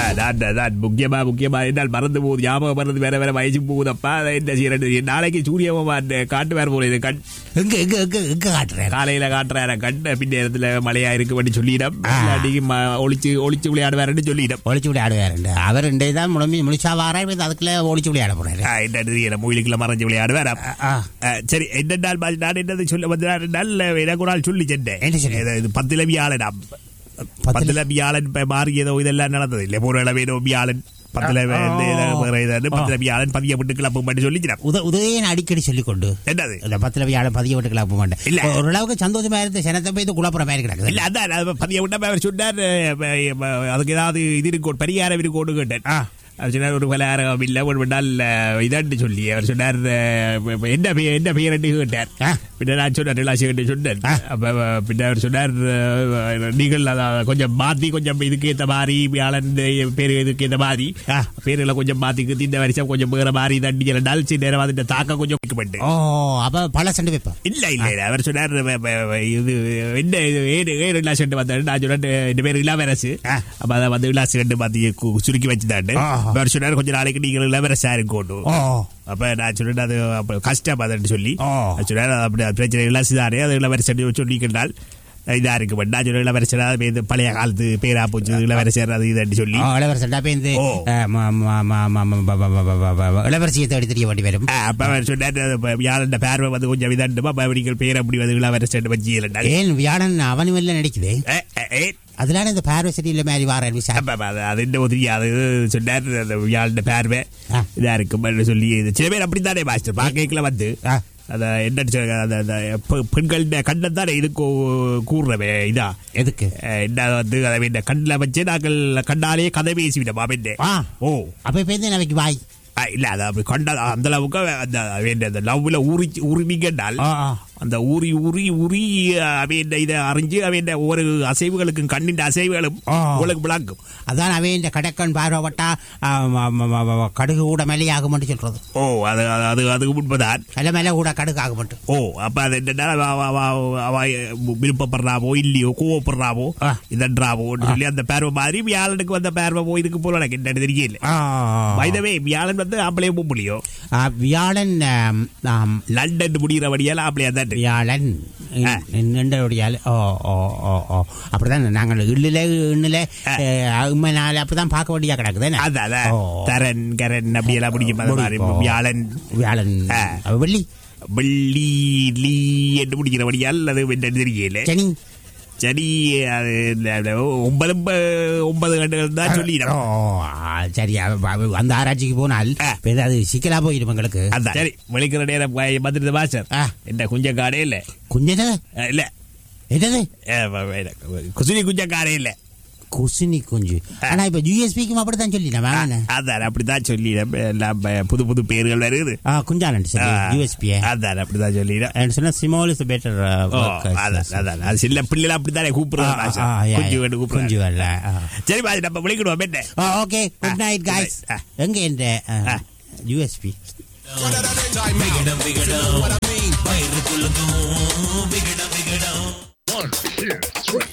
நான் நான் முக்கியமா முக்கியமா என்னால் மறந்து போகுது ஞாபகம் மறந்து வேற வேற வயசு போகுதப்பா அதை என்ன செய்யறது நாளைக்கு சூரியமா காட்டு வேற போல இது கண் எங்க எங்க எங்க எங்க காட்டுறேன் காலையில காட்டுறாரு கண் பின் நேரத்துல மழையா இருக்கு பண்ணி சொல்லிடம் இல்லாட்டிக்கு ம- ஒளிச்சு ஒளிச்சு விளையாடுவாருன்னு சொல்லிடம் ஒளிச்சு விளையாடுவாரு அவர் ரெண்டே தான் முழுமி முழிச்சா வாரா இப்ப அதுக்குள்ள ஒளிச்சு விளையாட போறாரு ஆ, என்ன தெரியல மூலிக்குள்ள மறைஞ்சு விளையாடுவார் ஆ. சரி என்ன நாள் பாதி நான் என்னது சொல்ல வந்தார் நல்ல எனக்கு ஒரு நாள் சொல்லி சென்றேன் என்ன சொன்னீங்க? இது- இது பத்துல வியாழன் பத்துல வியாழன் இப்ப மாறியதோ இதெல்லாம் நடந்தது இல்ல ஒரு இளவேனோ வியாழன் பத்துல ஆ, இந்த ஆ, இது வேற இது, ஆ. பத்துல வியாழன் பதிய விட்டு கிளப்பு மட்டும் சொல்லிச்சிடும் உத உதயன் அடிக்கடி சொல்லிக்கொண்டு என்னது இந்த பத்துல வியாழ பதிய விட்டு கிளப்ப மாட்டேன் இல்ல. ஓரளவுக்கு சந்தோஷமா இருந்து சனத்தை போய் இது குழப்புற மாதிரி கிடக்குது இல்ல அதான் அது பதிய விட்டா அவர் சொன்னார் அஹ், அஹ், அதுக்கு ஏதாவது இது இருக்கும் பரிகாரம் இருக்கும்னு கேட்டேன் ஆ. அவர் சொன்னார் ஒரு பலகாரம் இல்ல ஒரு நாள் இதான்னு சொல்லி அவர் சொன்னார் அஹ், என்ன பெயர் என்ன பெயர் கேட்டார் ஆ. பின்ன நான் சொன்னேன் நிலாசி கிட்ட சொன்னேன் ஆ. அப்ப அஹ், பின்ன அவர் சொன்னார் அஹ், நீங்கள் அத கொஞ்சம் மாத்தி கொஞ்சம் இதுக்கு ஏத்த மாதிரி வியாழன் பேரு இதுக்கு ஏத்த மாதிரி ஆ. பேருகளை கொஞ்சம் மாத்திக்கு இந்த வருஷம் கொஞ்சம் வேற மாதிரி தண்டி நாள் சில நேரம் அதிന്റെ தாக்கம் கொஞ்சம் வைக்கப்பட்டு ஓ அப்ப பல சண்டை வைப்போம் இல்ல இல்ல இல்ல. அவர் சொன்னார் வ- வ- வ- இது என்ன இது ஏழு ஏழு கிளாஸ் கண்டு வந்தாரு நான் சொன்னேன் இந்த பேர் இளவரசு ஆ. அப்ப அதை வந்து கிளாஸ் கண்டு மாத்தி கு- சுருக்கி வச்சுதாண்டு ஆஹா. அவர் சொன்னார் கொஞ்ச நாளைக்கு நீங்கள் இளவரசா இருக்கணும் ஓ அப்ப நான் சொன்னேன் அது அப்ப கஷ்டம் அதுன்னு சொல்லி ஆ. அவர் சொன்னார் அது அப்படி அது பிரச்சனை இளவரசி தானே அது இளவரசன் சொல்லிக்கின்றால் இதா இருக்கு பட் நான் சொன்னேன் இளவரசர் அது இது பழைய காலத்து பேரா போச்சு இளவரசர் அது இதுன்னு சொல்லி ஓ, இளவரசன் அப்ப இந்த ஓ. அஹ், ம- ம- ம- ம- ம- ம- ம- ம- ம- ம- இளவரசியை தேடி தெரிய வேண்டி வரும் ஆ, அப்ப அவர் சொன்னார் அது இப்ப வியாழன் பேர்வை வந்து கொஞ்சம் இதாண்டுமா அப்ப நீங்கள் பேர் அப்படி வந்து இளவரசன் வச்சு ஏன் வியாழன் அவனு வெளில நடிக்குது ஏ அதனால இந்த பார்வை சரியில்லை மாதிரி வார விசாரி அப்ப அது அதிന്റെ உதவி அது சொன்னார் அந்த இயாளுடைய பார்வை ஆ. இதா இருக்கும் சொல்லி இது சில பேர் அப்படித்தானே மாஸ்டர் பாக்கைக்குள்ள வந்து ஆ. அத என்ன சொல்ல அந்த அந்த பெ- பெண்களுடைய கண்ணம் தானே இது கூ- கூறுறவே இதா எதுக்கு அஹ் என்ன வந்து அதை இந்த கண்ணில் வச்சு நாங்கள் கண்ணாலேயே கதை பேசிவிட்டோம் அவன் ஆ ஓ அப்ப இப்ப இருந்து எனக்கு வாய் ஆ, இல்ல அது அப்படி கண்ட அந்த அளவுக்கு அந்த அவன் அந்த லவ்ல ஊறி ஊறினீங்கன்றால் ஆ, ஆ. அந்த ஊறி ஊறி ஊறி அவன் இதை அறிஞ்சு அவன் ஒவ்வொரு அசைவுகளுக்கும் கண்ணின் அசைவுகளும் ஆ. உங்களுக்கு விளங்கும் அதான் அவன் இந்த கடக்கன் பார்வைப்பட்டா ஆ, ம- ம- ம- ம- கடுகு கூட மேலே ஆகும்னு சொல்றது ஓ அது அது- அது அதுக்கு முன்புதான் சில மேலே கூட கடுகு ஆகும்ட்டு ஓ அப்ப அது என்னன்னா அவ- அவ- அவ- அவ விருப்பப்படுறாவோ இல்லையோ கோவப்படுறாவோ ஆ. இதன்றாவோன்னு சொல்லி அந்த பேர்வை மாதிரி வியாழனுக்கு வந்த பேர்வமோ இதுக்கு போல எனக்கு என்னன்னு தெரியல ஆ. வைதவே வியாழன் வந்து ஆம்பளையே போக முடியும் ஆ, வியாழன் ஆம், ஆம், லண்டன் முடிகிற வழியால ஆம்பளையா தான் இருக்கு. வியாழன் ஆ. நின்றவுடைய ஓ ஓ ஓ ஓ அப்படிதான் நாங்கள் இல்லில இன்னில ஆ. உண்மை நாள் அப்படிதான் பார்க்க வேண்டியா கிடக்குது அதான் அதான். ஓ. தரன் கரன் அப்படி எல்லாம் முடியும் அது மாதிரி முடியும். வியாழன் வியாழன் ஆ. அவ வெள்ளி வெள்ளி லீ என்று முடிக்கிற வழியால் அது என்னன்னு தெரியல சனி சரி அது இந்த- இந்த ஒன்பது ஒன்பது கண்டுகள் தான் ஓ சொல்லிடும் ஆ, சரி அவ- அவ- அந்த ஆராய்ச்சிக்கு போனால் ஆ. இப்ப ஏதாவது சிக்கலா போயிடும் எங்களுக்கு அதான் சரி வெளிக்கிற நேரம் வந்துருது மாஸ்டர் ஆ. என்ன குஞ்ச காடே இல்ல குஞ்சது அஹ், இல்ல என்னது அஹ், வ- வ- குசுனி குஞ்ச காடே இல்ல குசினி குஞ்சு ஆனா இப்ப யூஎஸ்பிக்கும் அப்படித்தான் சொல்லிட்டேன் வாங்க அதான் அப்படிதான் சொல்லி எல்லாம் ப- புது புது பேர்கள் வருது ஆ குஞ்சாலன் சரி ஆ. யூஎஸ்பி அதான் அப்படிதான் சொல்லிடும் சொன்னா ஸ்மால் இஸ் பெட்டர் ஓ, அதான் அதான் அது சில பிள்ளைகள் அப்படித்தானே கூப்பிடுறது மாஸ்டர். குஞ்சு வேண்டு குஞ்சு கூப்பிடுறது வரல சரி பாதி நம்ம விളിக்கிடுவோம் என்ன okay good night good guys night. ஆ. எங்க இந்த ஆ. யூஎஸ்பி விகடம் விகடம் வயிறு குலுங்கும் விகடம் விகடம் One, two, three.